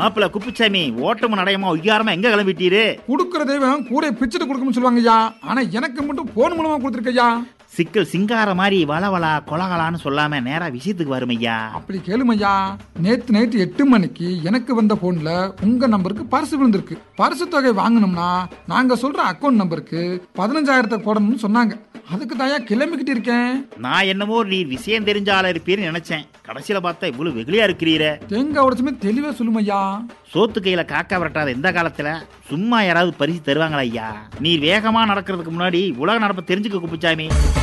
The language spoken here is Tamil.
மாப்பிள்ள குப்புச்சாமி ஓட்டமும் நடையமா ஒய்யாரமா எங்க கிளம்பிட்டீரு கொடுக்கிற தெய்வம் கூரை பிச்சுட்டு கொடுக்கணும்னு சொல்லுவாங்க ஐயா ஆனா எனக்கு மட்டும் போன் மூலமா கொடுத்துருக்கையா சிக்கல் சிங்கார மாதிரி வளவளா கொலகலான்னு சொல்லாம நேரா விஷயத்துக்கு வரும் ஐயா அப்படி கேளுமையா நேத்து நைட்டு எட்டு மணிக்கு எனக்கு வந்த போன்ல உங்க நம்பருக்கு பரிசு விழுந்திருக்கு பரிசு தொகை வாங்கணும்னா நாங்க சொல்ற அக்கௌண்ட் நம்பருக்கு பதினஞ்சாயிரத்தை போடணும்னு சொன்னாங்க அதுக்கு தாயா கிளம்பிக்கிட்டு இருக்கேன் நான் என்னமோ நீ விஷயம் தெரிஞ்ச ஆளா இருப்பீர்னு நினைச்சேன் கடைசியில பார்த்தா இவ்வளவு வெகுளியா இருக்கிறீரே தேங்காய் உடச்சுமே தெளிவா சொல்லுமையா சோத்து கையில காக்கா விரட்டாத இந்த காலத்துல சும்மா யாராவது பரிசு தருவாங்களா ஐயா நீ வேகமா நடக்கிறதுக்கு முன்னாடி உலக நடப்பை தெரிஞ்சுக்க குப்புச்சாமி